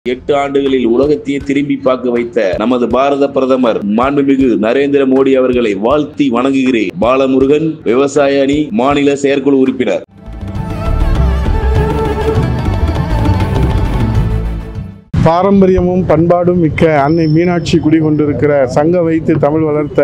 எட்டு ஆண்டுகளில் உலகத்தையே திரும்பி பார்க்க வைத்த நமது பாரத பிரதமர் மாண்புமிகு நரேந்திர மோடி அவர்களை வாழ்த்தி வணங்குகிறேன் பாலமுருகன் விவசாய அணி மாநில செயற்குழு உறுப்பினர் பாரம்பரியமும் பண்பாடும் மிக்க அன்னை மீனாட்சி குடிகொண்டிருக்கிற சங்க வைத்து தமிழ் வளர்த்த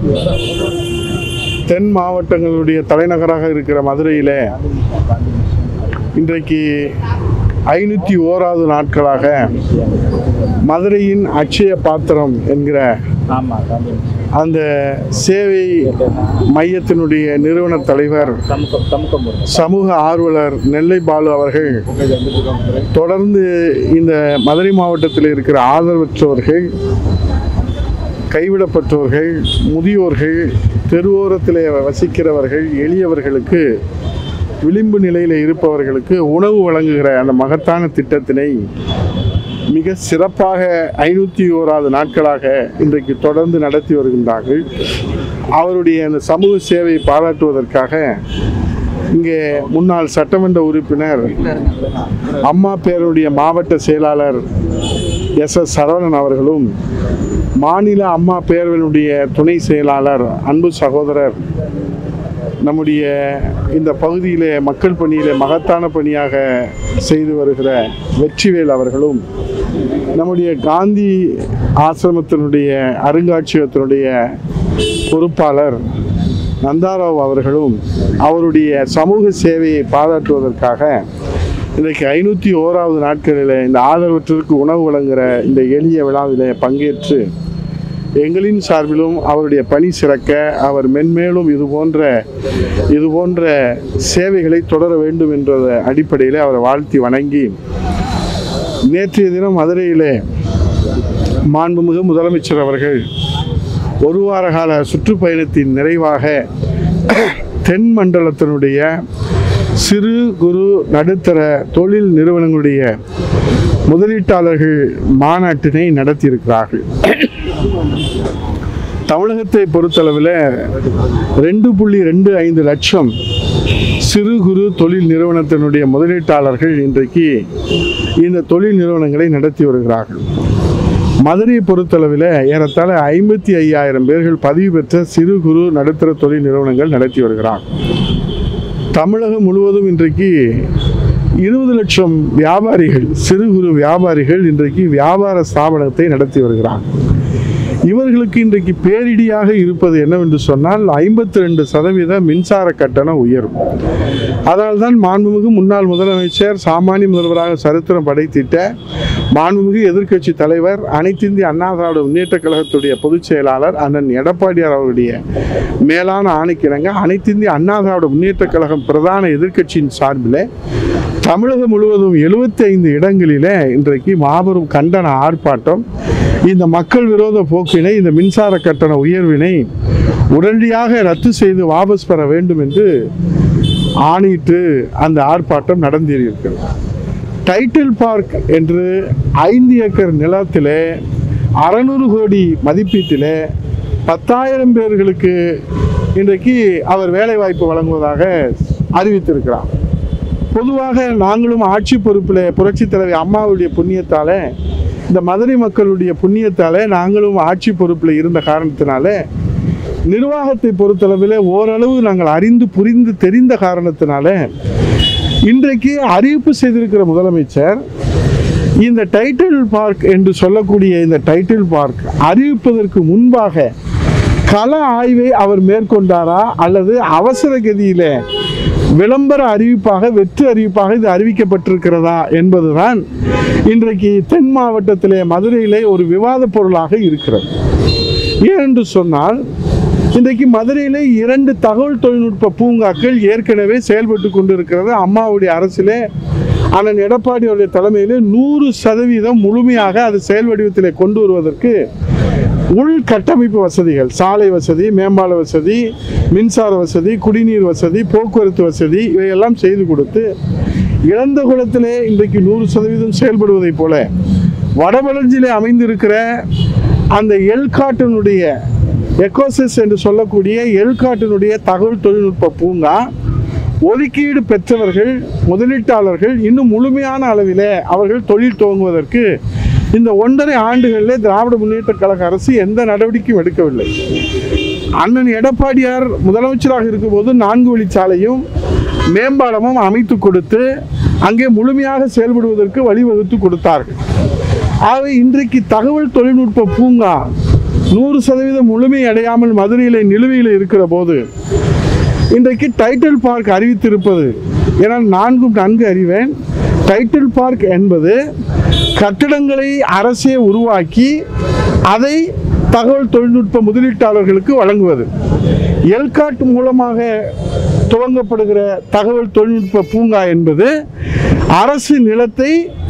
தென் மாவட்டங்களுடைய தலைநகராக இருக்கிற மதுரையிலே இன்றைக்கு ஐநூற்றி ஓராவது நாட்களாக மதுரையின் அட்சய பாத்திரம் என்கிற அந்த சேவை மையத்தினுடைய நிறுவன தலைவர் சமூக ஆர்வலர் நெல்லை பாலு அவர்கள் தொடர்ந்து இந்த மதுரை மாவட்டத்தில் இருக்கிற ஆதரவற்றவர்கள் கைவிடப்பட்டவர்கள் முதியோர்கள் தெருவோரத்தில் வசிக்கிறவர்கள் எளியவர்களுக்கு விளிம்பு நிலையில் இருப்பவர்களுக்கு உணவு வழங்குகிற அந்த மகத்தான திட்டத்தினை மிக சிறப்பாக ஐநூற்றி ஓராவது நாட்களாக இன்றைக்கு தொடர்ந்து நடத்தி வருகின்றார்கள் அவருடைய அந்த சமூக சேவையை பாராட்டுவதற்காக இங்கே முன்னாள் சட்டமன்ற உறுப்பினர் அம்மா பேருடைய மாவட்ட செயலாளர் எஸ் எஸ் சரவணன் அவர்களும் மாநில அம்மா பேரவையினுடைய துணை செயலாளர் அன்பு சகோதரர் நம்முடைய இந்த பகுதியிலே மக்கள் பணியிலே மகத்தான பணியாக செய்து வருகிற வெற்றிவேல் அவர்களும் நம்முடைய காந்தி ஆசிரமத்தினுடைய அருங்காட்சியகத்தினுடைய பொறுப்பாளர் நந்தாராவ் அவர்களும் அவருடைய சமூக சேவையை பாராட்டுவதற்காக இன்றைக்கு ஐநூற்றி ஓராவது நாட்களில் இந்த ஆதரவற்றிற்கு உணவு வழங்குகிற இந்த எளிய விழாவிலே பங்கேற்று எங்களின் சார்பிலும் அவருடைய பணி சிறக்க அவர் மென்மேலும் இது போன்ற இது போன்ற சேவைகளை தொடர வேண்டும் என்ற அடிப்படையில் அவரை வாழ்த்தி வணங்கி நேற்றைய தினம் மதுரையிலே மாண்புமிகு முதலமைச்சர் அவர்கள் ஒரு வார கால சுற்றுப்பயணத்தின் நிறைவாக தென் மண்டலத்தினுடைய சிறு குறு நடுத்தர தொழில் நிறுவனங்களுடைய முதலீட்டாளர்கள் மாநாட்டினை நடத்தியிருக்கிறார்கள் தமிழகத்தை பொறுத்தளவில் ரெண்டு புள்ளி ரெண்டு ஐந்து லட்சம் சிறு குறு தொழில் நிறுவனத்தினுடைய முதலீட்டாளர்கள் இன்றைக்கு இந்த தொழில் நிறுவனங்களை நடத்தி வருகிறார்கள் மதுரையை பொறுத்தளவில் ஏறத்தாழ ஐம்பத்தி ஐயாயிரம் பேர்கள் பதிவு பெற்ற சிறு குறு நடுத்தர தொழில் நிறுவனங்கள் நடத்தி வருகிறார்கள் தமிழகம் முழுவதும் இன்றைக்கு இருபது லட்சம் வியாபாரிகள் சிறு குறு வியாபாரிகள் இன்றைக்கு வியாபார ஸ்தாபனத்தை நடத்தி வருகிறார்கள் இவர்களுக்கு இன்றைக்கு பேரிடியாக இருப்பது என்னவென்று சொன்னால் ஐம்பத்தி ரெண்டு சதவீத மின்சார கட்டண உயர்வு அதனால்தான் மாண்புமிகு முன்னாள் முதலமைச்சர் சாமானிய முதல்வராக சரித்திரம் படைத்திட்ட மாண்புமிகு எதிர்க்கட்சி தலைவர் அனைத்து இந்திய அண்ணா திராவிட முன்னேற்ற கழகத்துடைய பொதுச் செயலாளர் அண்ணன் எடப்பாடியார் அவருடைய மேலான ஆணைக்கிணங்க அனைத்து இந்திய அண்ணா திராவிட முன்னேற்ற கழகம் பிரதான எதிர்க்கட்சியின் சார்பில் தமிழகம் முழுவதும் எழுபத்தி ஐந்து இடங்களிலே இன்றைக்கு மாபெரும் கண்டன ஆர்ப்பாட்டம் இந்த மக்கள் விரோத போக்கினை இந்த மின்சார கட்டண உயர்வினை உடனடியாக ரத்து செய்து வாபஸ் பெற வேண்டும் என்று ஆணையிட்டு அந்த ஆர்ப்பாட்டம் நடந்திருக்கிறது டைட்டில் பார்க் என்று ஐந்து ஏக்கர் நிலத்திலே அறநூறு கோடி மதிப்பீட்டிலே பத்தாயிரம் பேர்களுக்கு இன்றைக்கு அவர் வேலைவாய்ப்பு வழங்குவதாக அறிவித்திருக்கிறார் பொதுவாக நாங்களும் ஆட்சி பொறுப்பில் புரட்சி தலைவி அம்மாவுடைய புண்ணியத்தால் இந்த மதுரை மக்களுடைய புண்ணியத்தால் நாங்களும் ஆட்சி பொறுப்பில் இருந்த காரணத்தினால நிர்வாகத்தை பொறுத்தளவில் ஓரளவு நாங்கள் அறிந்து புரிந்து தெரிந்த காரணத்தினால இன்றைக்கு அறிவிப்பு செய்திருக்கிற முதலமைச்சர் இந்த டைட்டில் பார்க் என்று சொல்லக்கூடிய இந்த டைட்டில் பார்க் அறிவிப்பதற்கு முன்பாக கள ஆய்வை அவர் மேற்கொண்டாரா அல்லது அவசர கதியில விளம்பர அறிவிப்பாக வெற்று அறிவிப்பாக இது அறிவிக்கப்பட்டிருக்கிறதா என்பதுதான் இன்றைக்கு தென் மாவட்டத்திலே மதுரையிலே ஒரு விவாத பொருளாக இருக்கிறது ஏனென்று சொன்னால் இன்றைக்கு மதுரையிலே இரண்டு தகவல் தொழில்நுட்ப பூங்காக்கள் ஏற்கனவே செயல்பட்டு கொண்டிருக்கிறது அம்மாவுடைய அரசிலே அண்ணன் எடப்பாடியுடைய தலைமையிலே நூறு சதவீதம் முழுமையாக அது செயல் வடிவத்திலே கொண்டு வருவதற்கு உள்கட்டமைப்பு வசதிகள் சாலை வசதி மேம்பால வசதி மின்சார வசதி குடிநீர் வசதி போக்குவரத்து வசதி இவையெல்லாம் செய்து கொடுத்து இழந்த குளத்திலே இன்றைக்கு நூறு சதவீதம் செயல்படுவதைப் போல வடபழஞ்சிலே அமைந்திருக்கிற அந்த எல்காட்டினுடைய எக்கோசிஸ் என்று சொல்லக்கூடிய எல்காட்டினுடைய தகவல் தொழில்நுட்ப பூங்கா ஒதுக்கீடு பெற்றவர்கள் முதலீட்டாளர்கள் இன்னும் முழுமையான அளவிலே அவர்கள் தொழில் துவங்குவதற்கு இந்த ஒன்றரை ஆண்டுகளிலே திராவிட முன்னேற்ற கழக அரசு எந்த நடவடிக்கையும் எடுக்கவில்லை அண்ணன் எடப்பாடியார் முதலமைச்சராக இருக்கும்போது நான்கு வழிச்சாலையும் மேம்பாலமும் அமைத்து கொடுத்து அங்கே முழுமையாக செயல்படுவதற்கு வழிவகுத்து கொடுத்தார்கள் ஆகவே இன்றைக்கு தகவல் தொழில்நுட்ப பூங்கா நூறு சதவீதம் முழுமை அடையாமல் மதுரையில் நிலுவையில் இருக்கிற போது இன்றைக்கு டைட்டில் பார்க் அறிவித்திருப்பது என நான்கும் நன்கு அறிவேன் டைட்டில் பார்க் என்பது கட்டிடங்களை அரசே உருவாக்கி அதை தகவல் தொழில்நுட்ப முதலீட்டாளர்களுக்கு வழங்குவது எல்காட் மூலமாக துவங்கப்படுகிற தகவல் தொழில்நுட்ப பூங்கா என்பது அரசு நிலத்தை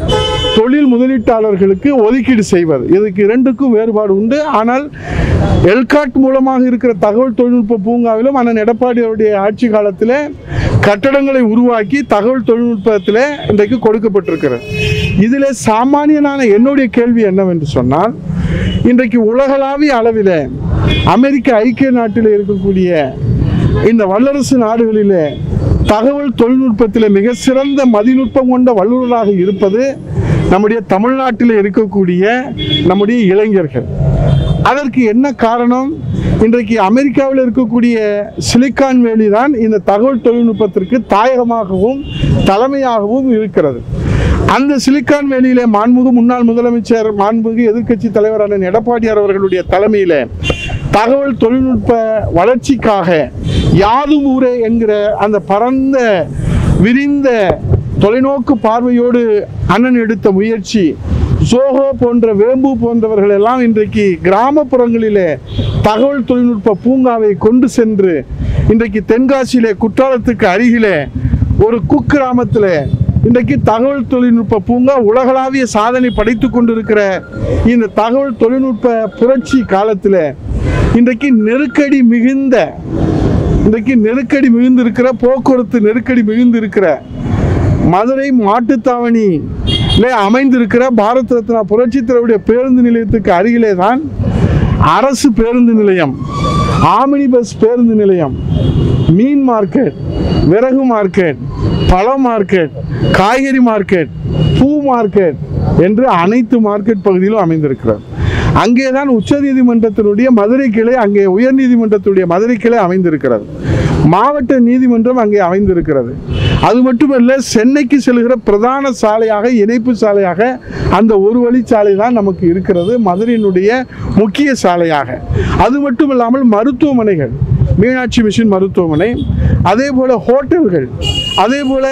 தொழில் முதலீட்டாளர்களுக்கு ஒதுக்கீடு செய்வது இதுக்கு இரண்டுக்கும் வேறுபாடு உண்டு ஆனால் எல்காட் மூலமாக இருக்கிற தகவல் தொழில்நுட்ப பூங்காவிலும் அண்ணன் எடப்பாடி அவருடைய ஆட்சி காலத்தில் கட்டடங்களை உருவாக்கி தகவல் தொழில்நுட்பத்தில் இன்றைக்கு கொடுக்கப்பட்டிருக்கிறது இதில் சாமானியனான என்னுடைய கேள்வி என்னவென்று சொன்னால் இன்றைக்கு உலகளாவிய அளவில் அமெரிக்க ஐக்கிய நாட்டில் இருக்கக்கூடிய இந்த வல்லரசு நாடுகளிலே தகவல் தொழில்நுட்பத்தில் மிக சிறந்த மதிநுட்பம் கொண்ட வல்லுநராக இருப்பது நம்முடைய தமிழ்நாட்டில் இருக்கக்கூடிய நம்முடைய இளைஞர்கள் அதற்கு என்ன காரணம் இன்றைக்கு அமெரிக்காவில் இருக்கக்கூடிய சிலிக்கான் வேலி தான் இந்த தகவல் தொழில்நுட்பத்திற்கு தாயகமாகவும் தலைமையாகவும் இருக்கிறது அந்த சிலிக்கான் வேலியிலே மாண்புமிகு முன்னாள் முதலமைச்சர் மாண்புமிகு எதிர்க்கட்சி தலைவர் அண்ணன் எடப்பாடியார் அவர்களுடைய தலைமையில தகவல் தொழில்நுட்ப வளர்ச்சிக்காக யாதும் ஊரே என்கிற அந்த பரந்த விரிந்த தொலைநோக்கு பார்வையோடு அண்ணன் எடுத்த முயற்சி ஜோஹோ போன்ற வேம்பு போன்றவர்கள் எல்லாம் இன்றைக்கு கிராமப்புறங்களிலே தகவல் தொழில்நுட்ப பூங்காவை கொண்டு சென்று இன்றைக்கு தென்காசியிலே குற்றாலத்துக்கு அருகிலே ஒரு குக்கிராமத்தில் இன்றைக்கு தகவல் தொழில்நுட்ப பூங்கா உலகளாவிய சாதனை படைத்து கொண்டிருக்கிற இந்த தகவல் தொழில்நுட்ப புரட்சி காலத்தில் இன்றைக்கு நெருக்கடி மிகுந்த இன்றைக்கு நெருக்கடி மிகுந்து இருக்கிற போக்குவரத்து நெருக்கடி மிகுந்து இருக்கிற மதுரை மாட்டுத்தாவணியிலே அமைந்திருக்கிற பாரத் ரத்னா புரட்சி தலைவருடைய பேருந்து நிலையத்துக்கு அருகிலே தான் அரசு பேருந்து நிலையம் ஆமினி பஸ் பேருந்து நிலையம் மீன் மார்க்கெட் விறகு மார்க்கெட் பழ மார்க்கெட் காய்கறி மார்க்கெட் பூ மார்க்கெட் என்று அனைத்து மார்க்கெட் பகுதியிலும் அமைந்திருக்கிறது அங்கே தான் உச்சநீதிமன்றத்தினுடைய மதுரை கிளை அங்கே உயர்நீதிமன்றத்துடைய மதுரை கிளை அமைந்திருக்கிறது மாவட்ட நீதிமன்றம் அங்கே அமைந்திருக்கிறது அது மட்டுமல்ல சென்னைக்கு செல்கிற பிரதான சாலையாக இணைப்பு சாலையாக அந்த ஒரு வழிச்சாலை தான் நமக்கு இருக்கிறது மதுரையினுடைய முக்கிய சாலையாக அது மட்டும் இல்லாமல் மருத்துவமனைகள் மீனாட்சி மிஷன் மருத்துவமனை அதே போல ஹோட்டல்கள் அதே போல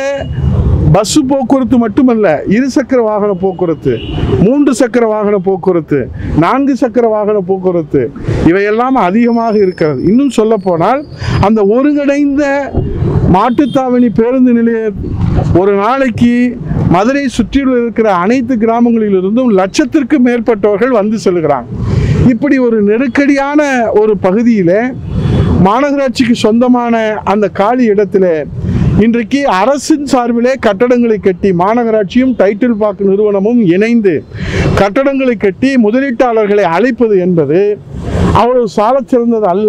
பஸ் போக்குவரத்து மட்டுமல்ல இருசக்கர வாகன போக்குவரத்து மூன்று சக்கர வாகன போக்குவரத்து நான்கு சக்கர வாகன போக்குவரத்து இவையெல்லாம் அதிகமாக இருக்கிறது இன்னும் சொல்ல போனால் அந்த ஒருங்கிணைந்த மாட்டுத்தாவணி பேருந்து நிலைய ஒரு நாளைக்கு மதுரை சுற்றியுள்ள இருக்கிற அனைத்து கிராமங்களிலிருந்தும் லட்சத்திற்கும் மேற்பட்டவர்கள் வந்து செல்கிறாங்க இப்படி ஒரு நெருக்கடியான ஒரு பகுதியில் மாநகராட்சிக்கு சொந்தமான அந்த காலி இடத்துல இன்றைக்கு அரசின் சார்பிலே கட்டடங்களை கட்டி மாநகராட்சியும் டைட்டில் பார்க் நிறுவனமும் இணைந்து கட்டடங்களை கட்டி முதலீட்டாளர்களை அழைப்பது என்பது அவ்வளவு சாலச் சிறந்தது அல்ல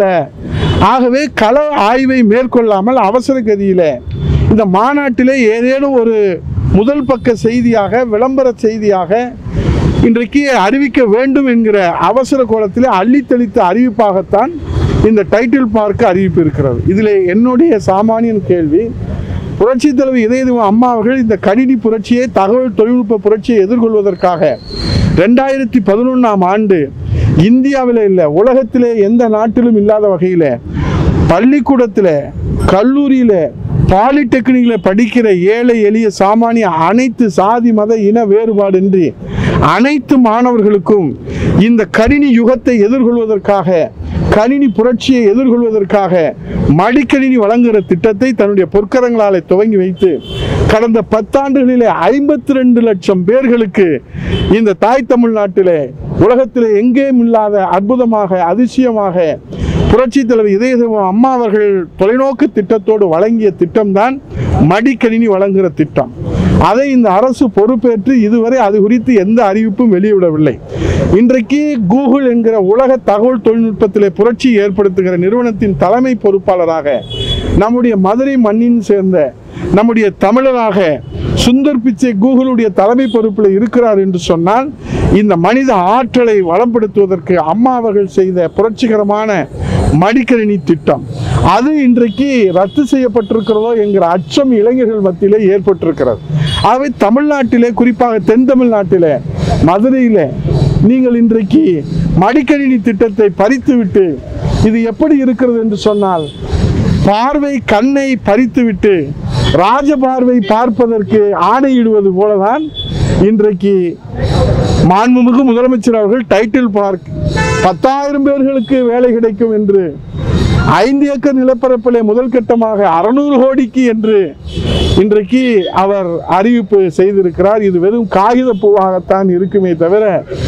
ஆகவே கள ஆய்வை மேற்கொள்ளாமல் அவசர கதியில இந்த மாநாட்டிலே ஏதேனும் ஒரு முதல் பக்க செய்தியாக விளம்பர செய்தியாக இன்றைக்கு அறிவிக்க வேண்டும் என்கிற அவசர கோலத்தில் அள்ளித்தளித்த அறிவிப்பாகத்தான் இந்த டைட்டில் பார்க்க அறிவிப்பு இருக்கிறது இதில் என்னுடைய சாமானியன் கேள்வி புரட்சி தலைவி இதய அம்மா அவர்கள் இந்த கணினி புரட்சியை தகவல் தொழில்நுட்ப புரட்சியை எதிர்கொள்வதற்காக ரெண்டாயிரத்தி பதினொன்றாம் ஆண்டு இந்தியாவில் இல்லை உலகத்திலே எந்த நாட்டிலும் இல்லாத வகையில் பள்ளிக்கூடத்தில் கல்லூரியில் பாலிடெக்னிக்கில் படிக்கிற ஏழை எளிய சாமானிய அனைத்து சாதி மத இன வேறுபாடின்றி அனைத்து மாணவர்களுக்கும் இந்த கணினி யுகத்தை எதிர்கொள்வதற்காக கணினி புரட்சியை எதிர்கொள்வதற்காக மடிக்கணினி வழங்குகிற திட்டத்தை தன்னுடைய பொற்கரங்களாலே துவங்கி வைத்து கடந்த பத்தாண்டுகளிலே ஐம்பத்தி ரெண்டு லட்சம் பேர்களுக்கு இந்த தாய் தமிழ்நாட்டிலே உலகத்திலே எங்கேயும் இல்லாத அற்புதமாக அதிசயமாக புரட்சி தலைவர் இதயதேவம் அம்மா அவர்கள் தொலைநோக்கு திட்டத்தோடு வழங்கிய திட்டம்தான் மடிக்கணினி வழங்குகிற திட்டம் அதை இந்த அரசு பொறுப்பேற்று இதுவரை அது குறித்து எந்த அறிவிப்பும் வெளியிடவில்லை இன்றைக்கு கூகுள் என்கிற உலக தகவல் தொழில்நுட்பத்திலே புரட்சி ஏற்படுத்துகிற நிறுவனத்தின் தலைமை பொறுப்பாளராக நம்முடைய மதுரை மண்ணின் சேர்ந்த நம்முடைய தமிழராக சுந்தர் பிச்சை கூகுளுடைய தலைமை பொறுப்பில் இருக்கிறார் என்று சொன்னால் இந்த மனித ஆற்றலை வளப்படுத்துவதற்கு அம்மா அவர்கள் செய்த புரட்சிகரமான மடிக்கணினி திட்டம் அது இன்றைக்கு ரத்து செய்யப்பட்டிருக்கிறதோ என்கிற அச்சம் இளைஞர்கள் மத்தியிலே ஏற்பட்டிருக்கிறது ஆகவே தமிழ்நாட்டிலே குறிப்பாக தென் தமிழ்நாட்டிலே மதுரையிலே நீங்கள் இன்றைக்கு மடிக்கணினி திட்டத்தை பறித்துவிட்டு இது எப்படி இருக்கிறது என்று சொன்னால் பார்வை கண்ணை பறித்துவிட்டு ராஜ பார்வை பார்ப்பதற்கு ஆணையிடுவது போலதான் இன்றைக்கு மாண்புமிகு முதலமைச்சர் அவர்கள் டைட்டில் பார்க் பத்தாயிரம் பேர்களுக்கு வேலை கிடைக்கும் என்று ஐந்து ஏக்கர் நிலப்பரப்பிலே முதல் கட்டமாக அறுநூறு கோடிக்கு என்று இன்றைக்கு அவர் அறிவிப்பு செய்திருக்கிறார் இது வெறும் காகித பூவாகத்தான் இருக்குமே தவிர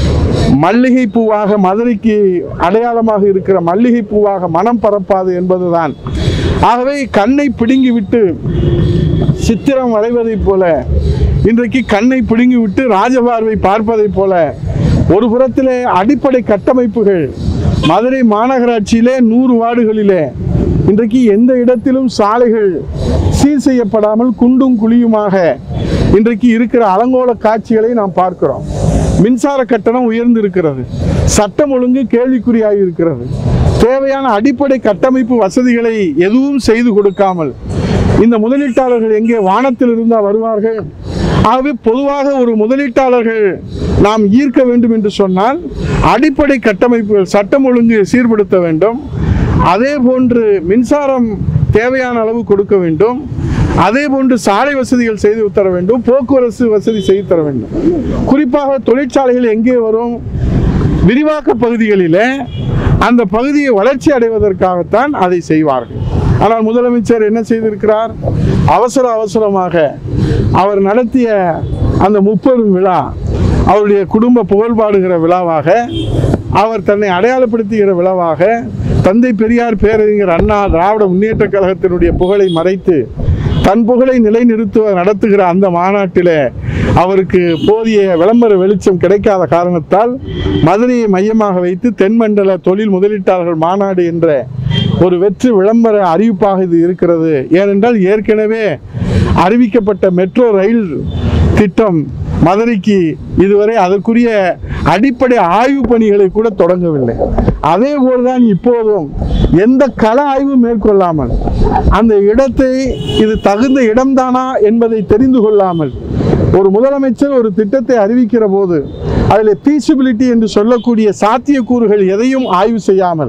மல்லிகை பூவாக மதுரைக்கு அடையாளமாக இருக்கிற மல்லிகை பூவாக மனம் பரப்பாது என்பதுதான் ஆகவே கண்ணை பிடுங்கி விட்டு சித்திரம் வரைவதைப் போல இன்றைக்கு கண்ணை பிடுங்கி விட்டு ராஜபார்வை பார்ப்பதைப் போல ஒரு புறத்திலே அடிப்படை கட்டமைப்புகள் மதுரை மாநகராட்சியிலே நூறு வார்டுகளிலே இன்றைக்கு எந்த இடத்திலும் சாலைகள் சீர் செய்யப்படாமல் குண்டும் குழியுமாக இன்றைக்கு இருக்கிற அலங்கோல காட்சிகளை நாம் பார்க்கிறோம் மின்சார கட்டணம் உயர்ந்து இருக்கிறது சட்டம் ஒழுங்கு கேள்விக்குறியாகி இருக்கிறது தேவையான அடிப்படை கட்டமைப்பு வசதிகளை எதுவும் செய்து கொடுக்காமல் இந்த முதலீட்டாளர்கள் எங்கே வானத்தில் இருந்தா வருவார்கள் ஆகவே பொதுவாக ஒரு முதலீட்டாளர்கள் நாம் ஈர்க்க வேண்டும் என்று சொன்னால் அடிப்படை கட்டமைப்புகள் சட்டம் ஒழுங்கு சீர்படுத்த வேண்டும் அதே போன்று மின்சாரம் தேவையான அளவு கொடுக்க வேண்டும் அதே போன்று சாலை வசதிகள் செய்து தர வேண்டும் போக்குவரத்து வசதி செய்து தர வேண்டும் குறிப்பாக தொழிற்சாலைகள் எங்கே வரும் விரிவாக்க பகுதிகளிலே அந்த பகுதியை வளர்ச்சி அடைவதற்காகத்தான் அதை செய்வார்கள் ஆனால் முதலமைச்சர் என்ன செய்திருக்கிறார் அவசர அவசரமாக அவர் நடத்திய அந்த முப்பெரும் விழா அவருடைய குடும்ப புகழ்பாடுகிற விழாவாக அவர் தன்னை அடையாளப்படுத்துகிற விழாவாக தந்தை பெரியார் பேரறிஞர் அண்ணா திராவிட முன்னேற்றக் கழகத்தினுடைய புகழை மறைத்து தன் புகழை நிலைநிறுத்துவ நடத்துகிற அந்த மாநாட்டிலே அவருக்கு போதிய விளம்பர வெளிச்சம் கிடைக்காத காரணத்தால் மதுரையை மையமாக வைத்து தென்மண்டல தொழில் முதலீட்டாளர்கள் மாநாடு என்ற ஒரு வெற்றி விளம்பர அறிவிப்பாக இது இருக்கிறது ஏனென்றால் ஏற்கனவே அறிவிக்கப்பட்ட மெட்ரோ ரயில் திட்டம் மதுரைக்கு இதுவரை அதற்குரிய அடிப்படை ஆய்வு பணிகளை கூட தொடங்கவில்லை அதே போல்தான் இப்போதும் எந்த கள ஆய்வு மேற்கொள்ளாமல் அந்த இடத்தை இது தகுந்த இடம்தானா என்பதை தெரிந்து கொள்ளாமல் ஒரு முதலமைச்சர் ஒரு திட்டத்தை அறிவிக்கிற போது அதில் feasibility என்று சொல்லக்கூடிய சாத்தியக்கூறுகள் எதையும் ஆய்வு செய்யாமல்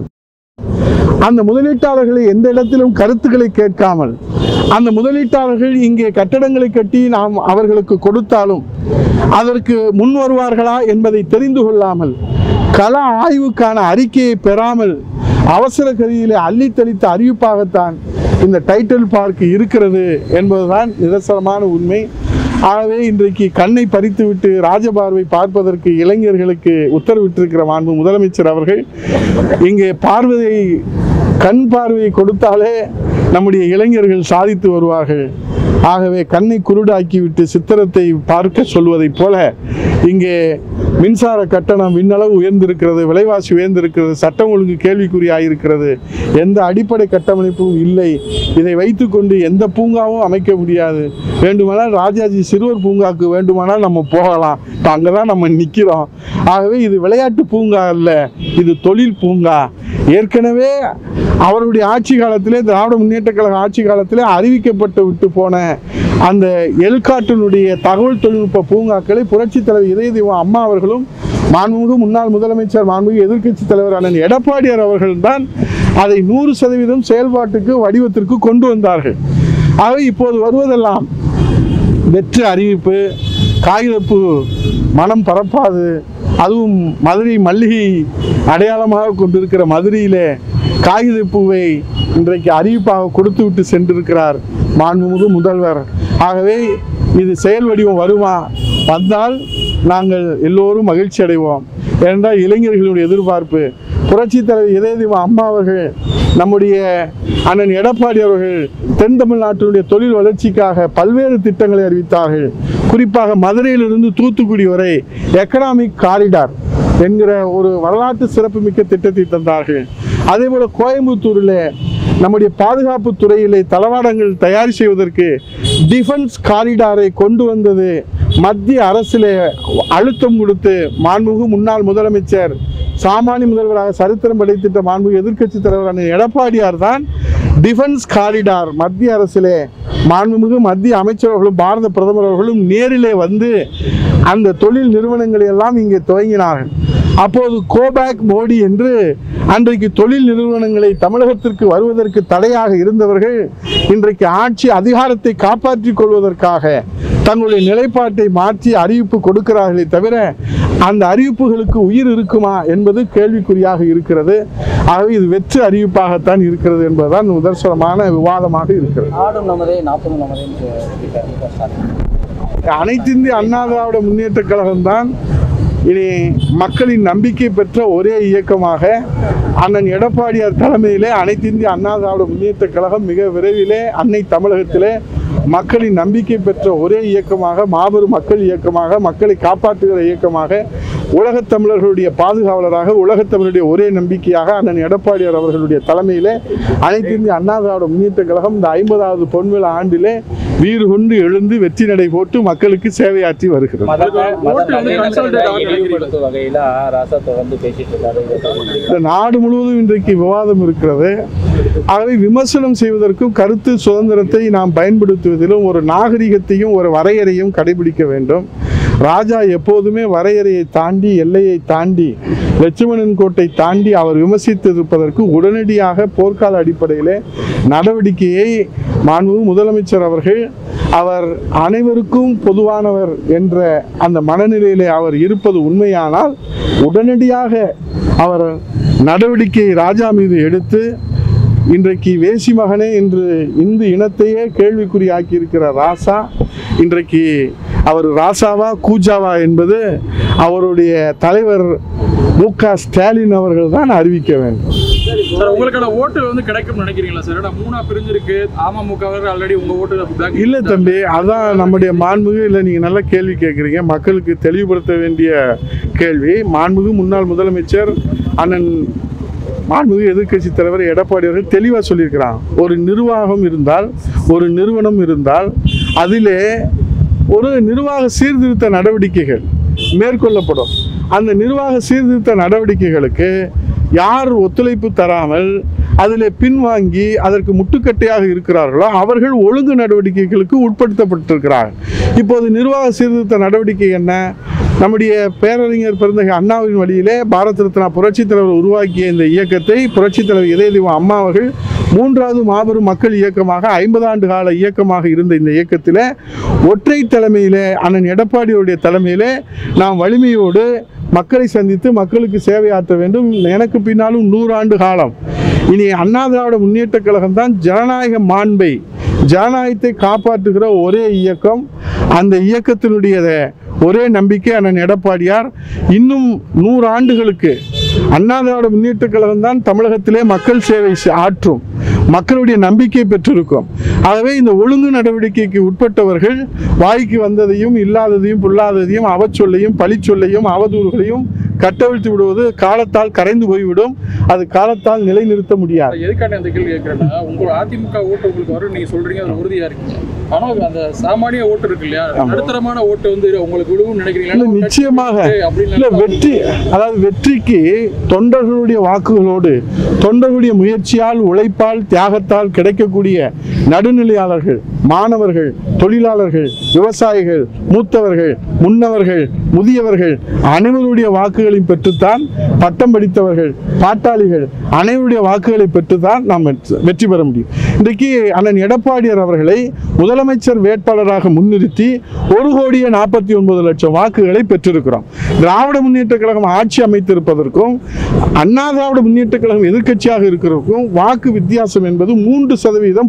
அந்த முதலீட்டாளர்களை எந்த இடத்திலும் கருத்துக்களை கேட்காமல் அந்த முதலீட்டாளர்கள் இங்கே கட்டடங்களை கட்டி நாம் அவர்களுக்கு கொடுத்தாலும் அதற்கு முன் வருவார்களா என்பதை தெரிந்து கொள்ளாமல் கள ஆய்வுக்கான அறிக்கையை பெறாமல் அவசர கதியிலே அள்ளி தெளித்த அறிவிப்பாகத்தான் இந்த டைட்டில் பார்க் இருக்கிறது என்பதுதான் நிதர்சனமான உண்மை ஆகவே இன்றைக்கு கண்ணை பறித்துவிட்டு ராஜபார்வை பார்ப்பதற்கு இளைஞர்களுக்கு உத்தரவிட்டிருக்கிற மாண்பு முதலமைச்சர் அவர்கள் இங்கே பார்வையை கண் பார்வையை கொடுத்தாலே நம்முடைய இளைஞர்கள் சாதித்து வருவார்கள் ஆகவே கண்ணை குருடாக்கிவிட்டு சித்திரத்தை பார்க்க சொல்வதைப் போல இங்கே மின்சார கட்டணம் விண்ணளவு உயர்ந்திருக்கிறது விலைவாசி உயர்ந்திருக்கிறது சட்டம் ஒழுங்கு கேள்விக்குறியாயிருக்கிறது எந்த அடிப்படை கட்டமைப்பும் இல்லை இதை வைத்துக்கொண்டு எந்த பூங்காவும் அமைக்க முடியாது வேண்டுமானால் ராஜாஜி சிறுவர் பூங்காவுக்கு வேண்டுமானால் நம்ம போகலாம் இப்போ அங்கே தான் நம்ம நிற்கிறோம் ஆகவே இது விளையாட்டு பூங்கா அல்ல இது தொழில் பூங்கா ஏற்கனவே அவருடைய ஆட்சி காலத்திலே திராவிட முன்னேற்ற கழக ஆட்சி காலத்திலே அறிவிக்கப்பட்டு விட்டு போன அந்த எல்காட்டினுடைய தகவல் தொழில்நுட்ப பூங்காக்களை புரட்சித் தலைவர் இதய தெய்வம் அம்மா அவர்களும் மாண்புமிகு முன்னாள் முதலமைச்சர் மாண்புமிகு எதிர்க்கட்சி தலைவர் அண்ணன் எடப்பாடியார் அவர்கள்தான் அதை நூறு சதவீதம் செயல்பாட்டுக்கு வடிவத்திற்கு கொண்டு வந்தார்கள் ஆக இப்போது வருவதெல்லாம் வெற்று அறிவிப்பு காகிதப்பு மனம் பரப்பாது அதுவும் மதுரை மல்லிகை அடையாளமாக கொண்டிருக்கிற மதுரையிலே காகிதப்பூவை இன்றைக்கு அறிவிப்பாக கொடுத்து விட்டு சென்றிருக்கிறார் மாண்புமிகு முதல்வர் ஆகவே இது செயல் வடிவம் வருமா வந்தால் நாங்கள் எல்லோரும் மகிழ்ச்சி அடைவோம் ஏனென்றால் இளைஞர்களுடைய எதிர்பார்ப்பு புரட்சி தலைவர் இதயதீபம் அம்மா அவர்கள் நம்முடைய அண்ணன் எடப்பாடி அவர்கள் தென் தமிழ்நாட்டினுடைய தொழில் வளர்ச்சிக்காக பல்வேறு திட்டங்களை அறிவித்தார்கள் குறிப்பாக மதுரையிலிருந்து தூத்துக்குடி வரை எக்கனாமிக் காரிடார் என்கிற ஒரு வரலாற்று சிறப்புமிக்க திட்டத்தை தந்தார்கள் அதே போல கோயம்புத்தூரில் நம்முடைய பாதுகாப்பு துறையிலே தளவாடங்கள் தயார் செய்வதற்கு டிஃபென்ஸ் காரிடாரை கொண்டு வந்தது மத்திய அரசிலே அழுத்தம் கொடுத்து மாண்புமிகு முன்னாள் முதலமைச்சர் சாமானிய முதல்வராக சரித்திரம் படைத்திட்ட மாண்புமிகு எதிர்க்கட்சி தலைவரான எடப்பாடியார் தான் டிஃபென்ஸ் காரிடார் மத்திய அரசிலே மாண்புமிகு மத்திய அமைச்சர்களும் பாரத பிரதமர் அவர்களும் நேரிலே வந்து அந்த தொழில் நிறுவனங்களை எல்லாம் இங்கே துவங்கினார்கள் அப்போது கோபேக் மோடி என்று அன்றைக்கு தொழில் நிறுவனங்களை தமிழகத்திற்கு வருவதற்கு தடையாக இருந்தவர்கள் இன்றைக்கு ஆட்சி அதிகாரத்தை காப்பாற்றிக் கொள்வதற்காக தங்களுடைய நிலைப்பாட்டை மாற்றி அறிவிப்பு கொடுக்கிறார்களே தவிர அந்த அறிவிப்புகளுக்கு உயிர் இருக்குமா என்பது கேள்விக்குறியாக இருக்கிறது ஆகவே இது வெற்று அறிவிப்பாகத்தான் இருக்கிறது என்பதுதான் நிதர்சனமான விவாதமாக இருக்கிறது நாடும் நமதே நாற்பதும் நமதேன்னு சொல்லிட்டாரு மு க ஸ்டாலின் அனைத்து இந்திய அண்ணா திராவிட முன்னேற்ற கழகம் தான் இனி மக்களின் நம்பிக்கை பெற்ற ஒரே இயக்கமாக அண்ணன் எடப்பாடியார் தலைமையிலே அனைத்து இந்திய அண்ணா திராவிட முன்னேற்ற கழகம் மிக விரைவிலே அன்னை தமிழகத்திலே மக்களின் நம்பிக்கை பெற்ற ஒரே இயக்கமாக மாபெரும் மக்கள் இயக்கமாக மக்களை காப்பாற்றுகிற இயக்கமாக உலகத் தமிழர்களுடைய பாதுகாவலராக உலகத் தமிழருடைய ஒரே நம்பிக்கையாக அண்ணன் எடப்பாடியார் அவர்களுடைய தலைமையிலே அனைத்து இந்திய அண்ணா திராவிட முன்னேற்ற கழகம் இந்த ஐம்பதாவது பொன்விழா ஆண்டிலே வீறு கொண்டு எழுந்து வெற்றி நடை போட்டு மக்களுக்கு சேவையாற்றி வருகிறது மத மத ஓட்டு வந்து consolidate நல்லிணக்கத்தை ஆகுது. இழிவுபடுத்தும் வகையில ராசா தொடர்ந்து பேசிட்டு இருக்காரு இதை தொடர்ந்து இந்த நாடு முழுவதும் இன்றைக்கு விவாதம் இருக்கிறது ஆகவே விமர்சனம் செய்வதற்கும் கருத்து சுதந்திரத்தை நாம் பயன்படுத்துவதிலும் ஒரு நாகரிகத்தையும் ஒரு வரையறையும் கடைபிடிக்க வேண்டும் ராஜா எப்போதுமே வரையறையை தாண்டி எல்லையை தாண்டி லட்சுமணன் கோட்டை தாண்டி அவர் விமர்சித்திருப்பதற்கு உடனடியாக போர்க்கால அடிப்படையிலே நடவடிக்கையை மாண்பு முதலமைச்சர் அவர்கள் அவர் அனைவருக்கும் பொதுவானவர் என்ற அந்த மனநிலையிலே அவர் இருப்பது உண்மையானால் உடனடியாக அவர் நடவடிக்கையை ராஜா மீது எடுத்து இன்றைக்கு வேசி மகனே என்று இந்து இனத்தையே கேள்விக்குறியாக்கி இருக்கிற ராசா இன்றைக்கு அவர் ராசாவா கூஜாவா என்பது அவருடைய தலைவர் மு க ஸ்டாலின் அவர்கள் தான் அறிவிக்க வேண்டும் சார் உங்களுக்கான ஓட்டு வந்து கிடைக்கும்னு நினைக்கிறீங்களா சார் ஏன்னா மூணா பிரிஞ்சிருக்கு அமமுக ஆல்ரெடி உங்க ஓட்டு black- இல்லை தம்பி அதான் நம்முடைய மாண்புமிகு இல்லை நீங்கள் நல்ல கேள்வி கேட்குறீங்க மக்களுக்கு தெளிவுபடுத்த வேண்டிய கேள்வி மாண்புமிகு முன்னாள் முதலமைச்சர் அண்ணன் மாண்புமிகு எதிர்க்கட்சி தலைவர் எடப்பாடி அவர்கள் தெளிவாக சொல்லியிருக்கிறான் ஒரு நிர்வாகம் இருந்தால் ஒரு நிறுவனம் இருந்தால் அதிலே ஒரு நிர்வாக சீர்திருத்த நடவடிக்கைகள் மேற்கொள்ளப்படும் அந்த நிர்வாக சீர்திருத்த நடவடிக்கைகளுக்கு யார் ஒத்துழைப்பு தராமல் அதில் பின்வாங்கி அதற்கு முட்டுக்கட்டையாக இருக்கிறார்களோ அவர்கள் ஒழுங்கு நடவடிக்கைகளுக்கு உட்படுத்தப்பட்டிருக்கிறார்கள் இப்போது நிர்வாக சீர்திருத்த நடவடிக்கை என்ன நம்முடைய பேரறிஞர் பிறந்தகை அண்ணாவின் வழியிலே பாரத ரத்னா புரட்சித் தலைவர் உருவாக்கிய இந்த இயக்கத்தை புரட்சித் தலைவர் இதயதீபம் அம்மா அவர்கள் மூன்றாவது மாபெரும் மக்கள் இயக்கமாக ஐம்பது ஆண்டு கால இயக்கமாக இருந்த இந்த இயக்கத்தில் ஒற்றை தலைமையிலே அண்ணன் எடப்பாடியுடைய தலைமையிலே நாம் வலிமையோடு மக்களை சந்தித்து மக்களுக்கு சேவையாற்ற வேண்டும் எனக்கு பின்னாலும் நூறாண்டு காலம் இனி அண்ணா திராவிட முன்னேற்ற கழகம் தான் ஜனநாயக மாண்பை ஜனநாயகத்தை காப்பாற்றுகிற ஒரே இயக்கம் அந்த இயக்கத்தினுடைய ஒரே நம்பிக்கை அண்ணன் எடப்பாடியார் இன்னும் நூறு ஆண்டுகளுக்கு அண்ணா திராவிட முன்னேற்ற கழகம் தான் தமிழகத்திலே மக்கள் சேவை செ- ஆற்றும் மக்களுடைய நம்பிக்கை பெற்றிருக்கும் ஆகவே இந்த ஒழுங்கு நடவடிக்கைக்கு உட்பட்டவர்கள் வாய்க்கு வந்ததையும் இல்லாததையும் பொல்லாததையும் அவச்சொல்லையும் பழிச்சொல்லையும் அவதூறுகளையும் கட்டவிழ்த்து விடுவது காலத்தால் கரைந்து போய்விடும் அது காலத்தால் நிலைநிறுத்த முடியாது எதுக்கான இந்த கேள்வி கேட்கறேன்னா உங்க அதிமுக ஓட்டு உங்களுக்கு வரும் நீங்க சொல்றீங்க அது உறுதியா இருக்கீங்க ஆனா அந்த சாமானிய ஓட்டு இருக்கு இல்லையா நடுத்தரமான ஓட்டு வந்து உங்களுக்கு விழுவும் இல்ல, நினைக்கிறீங்களா நிச்சயமாக அப்படின்னு இல்ல வெற்றி அதாவது வெற்றிக்கு தொண்டர்களுடைய வாக்குகளோடு தொண்டர்களுடைய முயற்சியால் உழைப்பால் தியாகத்தால் கிடைக்கக்கூடிய நடுநிலையாளர்கள் மாணவர்கள் தொழிலாளர்கள் விவசாயிகள் மூத்தவர்கள் முன்னவர்கள் முதியவர்கள் அனைவருடைய வாக்குகளையும் பெற்றுத்தான் பட்டம் படித்தவர்கள் பாட்டாளிகள் அனைவருடைய வாக்குகளை பெற்றுத்தான் நாம் வெற்றி- வெற்றி பெற முடியும் இன்றைக்கு அண்ணன் எடப்பாடியார் அவர்களை முதலமைச்சர் வேட்பாளராக முன்னிறுத்தி ஒரு கோடியே நாற்பத்தி ஒன்பது லட்சம் வாக்குகளை பெற்றிருக்கிறோம் திராவிட முன்னேற்ற கழகம் ஆட்சி அமைத்திருப்பதற்கும் அண்ணா திராவிட முன்னேற்ற கழகம் எதிர்க்கட்சியாக இருக்கிறதுக்கும் வாக்கு வித்தியாசம் என்பது மூன்று சதவீதம் பத்தொன்பது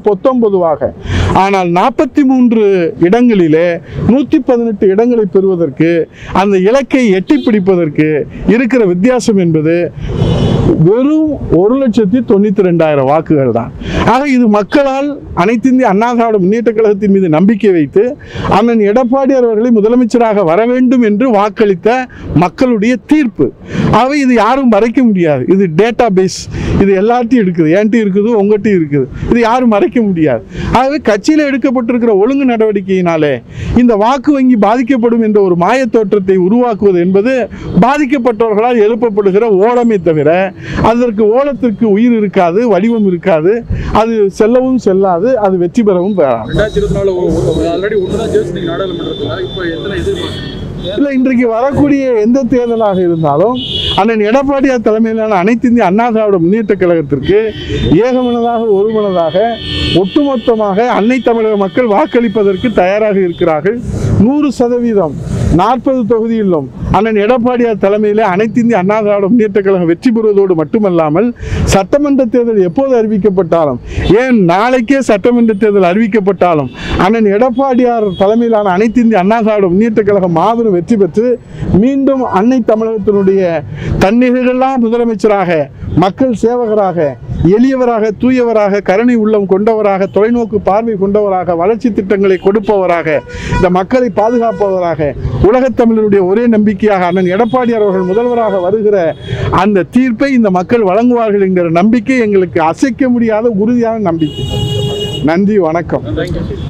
பொதுவாக ஆனால் நாற்பத்தி மூன்று இடங்களிலே நூற்றி பதினெட்டு இடங்களை பெறுவதற்கு அந்த இலக்கை எட்டி பிடிப்பதற்கு இருக்கிற வித்தியாசம் என்பது வெறும் ஒரு லட்சத்தி தொண்ணூற்றி ரெண்டாயிரம் வாக்குகள் தான் ஆக இது மக்களால் அனைத்து இந்திய அண்ணா திராவிட முன்னேற்ற கழகத்தின் மீது நம்பிக்கை வைத்து அண்ணன் எடப்பாடியார் அவர்களை முதலமைச்சராக வர வேண்டும் என்று வாக்களித்த மக்களுடைய தீர்ப்பு ஆகவே இது யாரும் மறைக்க முடியாது இது டேட்டா பேஸ் இது எல்லாத்தையும் இருக்குது என்கிட்ட இருக்குது உங்கள்கிட்ட இருக்குது இது யாரும் மறைக்க முடியாது ஆகவே கட்சியில் எடுக்கப்பட்டிருக்கிற ஒழுங்கு நடவடிக்கையினாலே இந்த வாக்கு வங்கி பாதிக்கப்படும் என்ற ஒரு மாயத் தோற்றத்தை உருவாக்குவது என்பது பாதிக்கப்பட்டவர்களால் எழுப்பப்படுகிற ஓலமே தவிர அதற்கு ஓலத்திற்கு உயிர் இருக்காது வடிவம் இருக்காது அது செல்லவும் செல்லாது அது வெற்றி பெறவும் பெறாது ரெண்டாயிரத்தி இருபத்தி நாலு ஆல்ரெடி ஒன்று தான் ஜெயிச்சிட்டீங்க நாடாளுமன்றத்தில் இப்போ எத்தனை எதிர்பார்க்குறீங்க இல்லை இன்றைக்கு வரக்கூடிய எந்த தேர்தலாக இருந்தாலும் அண்ணன் எடப்பாடியார் தலைமையிலான அனைத்து இந்திய அண்ணா திராவிட முன்னேற்ற கழகத்திற்கு ஏகமனதாக ஒருமனதாக ஒட்டுமொத்தமாக அன்னை தமிழக மக்கள் வாக்களிப்பதற்கு தயாராக இருக்கிறார்கள் நூறு சதவீதம் நாற்பது தொகுதியிலும் அண்ணன் எடப்பாடியார் தலைமையிலே அனைத்து இந்திய அண்ணா திராவிட முன்னேற்ற கழகம் வெற்றி பெறுவதோடு மட்டுமல்லாமல் சட்டமன்ற தேர்தல் எப்போது அறிவிக்கப்பட்டாலும் ஏன் நாளைக்கே சட்டமன்ற தேர்தல் அறிவிக்கப்பட்டாலும் அண்ணன் எடப்பாடியார் தலைமையிலான அனைத்து இந்திய அண்ணா திராவிட முன்னேற்ற கழகம் மாபெரும் வெற்றி பெற்று மீண்டும் அன்னை தமிழகத்தினுடைய தன்னிகரெல்லாம் முதலமைச்சராக மக்கள் சேவகராக எளியவராக தூயவராக கருணை உள்ளம் கொண்டவராக தொலைநோக்கு பார்வை கொண்டவராக வளர்ச்சி திட்டங்களை கொடுப்பவராக இந்த மக்களை பாதுகாப்பவராக உலகத் தமிழருடைய ஒரே நம்பிக்கையாக அண்ணன் எடப்பாடியார் அவர்கள் முதல்வராக வருகிற அந்த தீர்ப்பை இந்த மக்கள் வழங்குவார்கள் என்கிற நம்பிக்கை எங்களுக்கு அசைக்க முடியாத உறுதியான நம்பிக்கை நன்றி வணக்கம் தேங்க்யூ